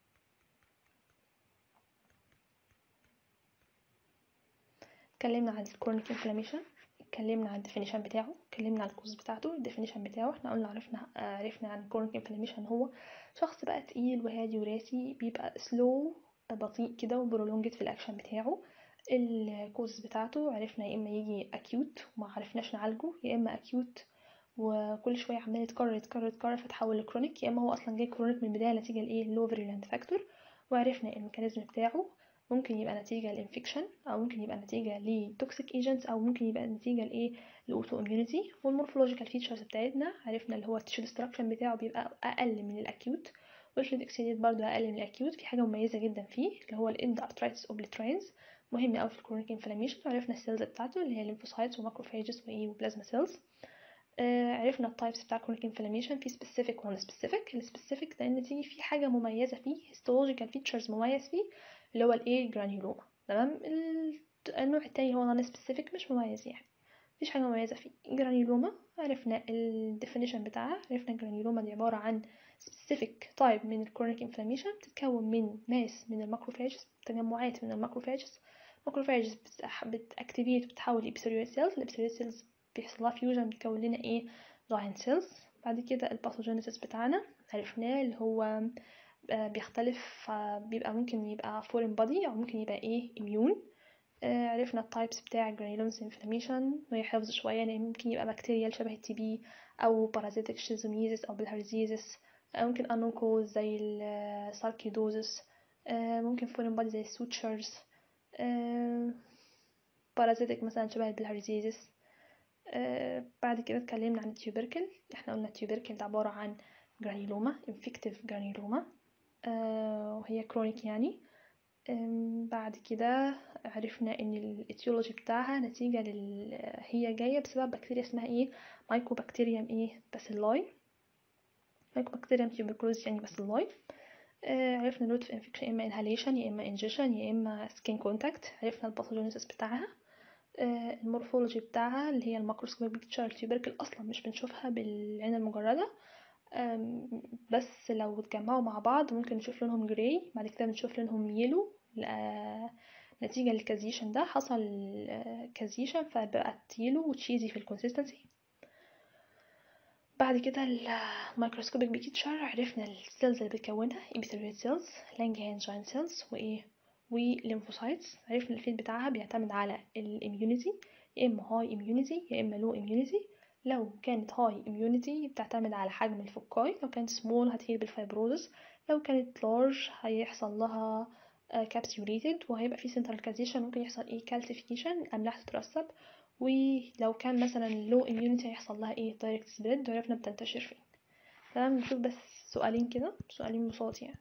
اتكلمنا عن الكرونيك انفلاميشن اتكلمنا عن الديفينيشن بتاعه اتكلمنا عن الكوز بتاعته الديفينيشن بتاعه احنا قلنا عرفنا عرفنا عن الكرونيك انفلاميشن هو شخص بقى تقيل وهادي وراسي بيبقى سلو بطيء كده وبرولونجد في الاكشن بتاعه الكوز بتاعته عرفنا يا اما يجي اكيوت وما عرفناش نعالجه يا اما اكيوت وكل شويه عمال يتكرر يتكرر يتكرر فتحول لكرونيك يا اما هو اصلا جاي كرونيك من البدايه نتيجه لايه لو فيريلانت فاكتور وعرفنا الميكانيزم بتاعه ممكن يبقى نتيجه لانفكشن او ممكن يبقى نتيجه لتوكسيك ايجنتس او ممكن يبقى نتيجه لايه لاوتو اميونيتي والمورفولوجيكال فيتشرز بتاعتنا عرفنا اللي هو التيشو ديستراكشن بتاعه بيبقى اقل من الاكيوت والفلويد اكسيديت برضو اقل من الاكيوت في حاجه مميزه جدا فيه اللي هو الاند ارترايتس اوبليترينز مهم قوي في الكرونيك انفلاميشن وعرفنا السيلز بتاعته اللي هي الليمفوسايتس وماكروفاجز وايه وبلازما سيلز آه عرفنا التايبس بتاع كرونيك انفلاميشن في سبيسيفيك وان سبيسيفيك السبيسيفيك لان تيجي في حاجه مميزه فيه هيستولوجيكال فيتشرز مميز فيه اللي هو الايه جرانيولوما تمام النوع التاني هو نون سبيسيفيك مش مميز يعني مفيش حاجه مميزه فيه جرانيولوما عرفنا الديفينيشن بتاعها عرفنا الجرانيولوما دي عباره عن specific type من الكرونيك انفلاميشن بتتكون من ماس من الماكروفاجز تجمعات من الماكروفاجز الماكروفاجز بتاكتيفيت وبتحول لابيثيليال سيلز الابيثيليال سيلز بيحصل لها فيوجن بتكون لنا ايه جاينت سيلز بعد كده الباثوجينيسيس بتاعنا عرفناه اللي هو بيختلف بيبقى ممكن يبقى فورين بادي او ممكن يبقى ايه اميون عرفنا التايبس بتاع جرانيولومس انفلاميشن وهي حفظ شويه يعني ممكن يبقى بكتيريال شبه التي بي او بارازيتك شيزوميزيس او بالهارزيزيس ممكن unknown cause زي الساركيدوزس ممكن فورين بادي زي السوتشرز بارازيتك مثلا شبه البلهارزيزس بعد كده اتكلمنا عن التيوبركل احنا قلنا التيوبركل ده عبارة عن جرانيلوما انفكتيف جرانيلوما وهي كرونيك يعني بعد كده عرفنا ان الاتيولوجي بتاعها نتيجة لل... هي جاية بسبب بكتيريا اسمها ايه مايكوبكتيريم ايه باسيلاي مايكوبكتيريم تيوبركلوز يعني باسيلاي آه عرفنا الروت اوف انفكشن يا اما انهاليشن يا اما انجيشن يا اما سكين كونتاكت عرفنا الباثوجينيسيس بتاعها آه المورفولوجي بتاعها اللي هي الماكروسكوبيك بيكتشر التيوبركل اصلا مش بنشوفها بالعين المجرده بس لو اتجمعوا مع بعض ممكن نشوف لونهم جراي بعد كده بنشوف لونهم يلو نتيجة للكازيشن ده حصل كازيشن فبقت يلو وتشيزي في الكونسيستنسي بعد كده الميكروسكوبيك بيكتشر عرفنا السيلز اللي بتكونها epithelial cells Langerhans giant cells وايه وليمفوسايتس عرفنا الفيد بتاعها بيعتمد على الاميونيتي يا اما هاي اميونيتي يا اما لو اميونيتي لو كانت هاي اميونيتي بتعتمد على حجم الفكاي لو كانت سمول هتهيل بالفايبروزس لو كانت لارج هيحصل لها كابسيوليتد وهيبقى في سنتراليزيشن ممكن يحصل ايه كالسيفيكيشن الاملاح تترسب ولو كان مثلا لو اميونيتي هيحصل لها ايه دايركت سبريد وعرفنا بتنتشر فين تمام نشوف بس سؤالين كده سؤالين بساط يعني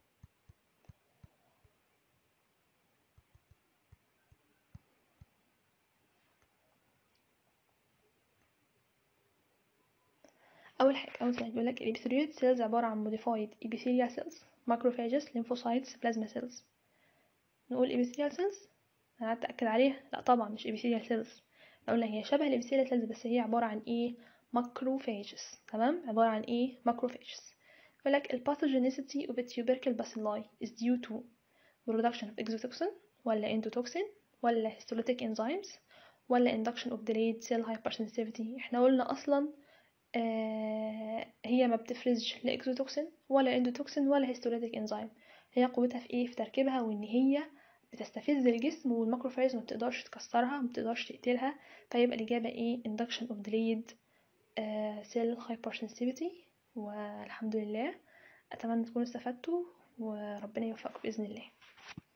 اول حاجه اول سؤال بيقول لك الابيثيليال سيلز عباره عن موديفايد epithelial cells macrophages lymphocytes plasma cells نقول epithelial cells انا قعدت اتاكد عليها لا طبعا مش epithelial cells قلنا هي شبه الابيثيليال سيلز بس هي عباره عن ايه macrophages تمام عباره عن ايه macrophages يقول لك الباثوجينيسيتي of a tubercle bacilli is due to production of exotoxin ولا endotoxin ولا histolytic enzymes ولا induction of delayed cell hypersensitivity احنا قلنا اصلا آه هي ما بتفرزش لا اكزوتوكسين ولا اندوتوكسين ولا هيستوليتيك انزيم هي قوتها في ايه في تركيبها وان هي بتستفز الجسم والماكروفايز ما بتقدرش تكسرها ما بتقدرش تقتلها فيبقى الاجابه ايه induction of delayed آه cell hypersensitivity والحمد لله اتمنى تكونوا استفدتوا وربنا يوفقكم باذن الله